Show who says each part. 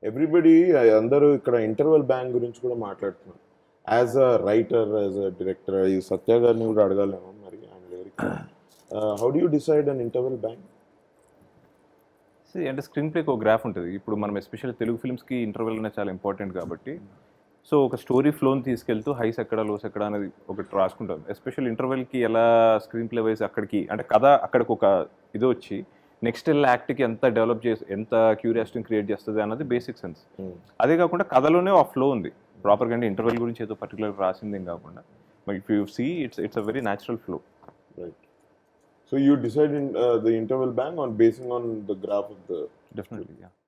Speaker 1: everybody అందరూ ఇక్కడ interval bank గురించి కూడా మాట్లాడుతున్నారు as a writer as a director ఈ సత్య గారిని కూడా అడగాలేమో మరి ఆయన లేరు how do you decide on interval bang
Speaker 2: See, అంటే స్క్రీన్ ప్లేకి ఒక గ్రాఫ్ ఉంటుంది ఇప్పుడు మనం ఎస్పెషల్లీ తెలుగు ఫిల్మ్స్కి ఇంటర్వెల్ అనేది చాలా ఇంపార్టెంట్ కాబట్టి సో ఒక స్టోరీ ఫ్లోని తీసుకెళ్తూ హైస్ ఎక్కడ లోస్ ఎక్కడ అనేది ఒకటి రాసుకుంటాం ఎస్పెషల్ ఇంటర్వెల్కి ఎలా స్క్రీన్ ప్లే వైజ్ అక్కడికి అంటే కథ అక్కడికి ఒక ఇది వచ్చి నెక్స్ట్ వెళ్ళి యాక్ట్కి ఎంత డెవలప్ చేసి ఎంత క్యూరియాసిటీని క్రియేట్ చేస్తుంది అన్నది బేసిక్ సెన్స్ అదే కాకుండా కథలోనే ఆ ఫ్లో ఉంది ప్రాపర్గా అంటే ఇంటర్వెల్ గురించి ఏదో పర్టికులర్ రాసింది ఏం కాకుండా if you see it's it's a very natural flow
Speaker 1: right so you decide in the interval bang on basing on the graph of the
Speaker 2: definitely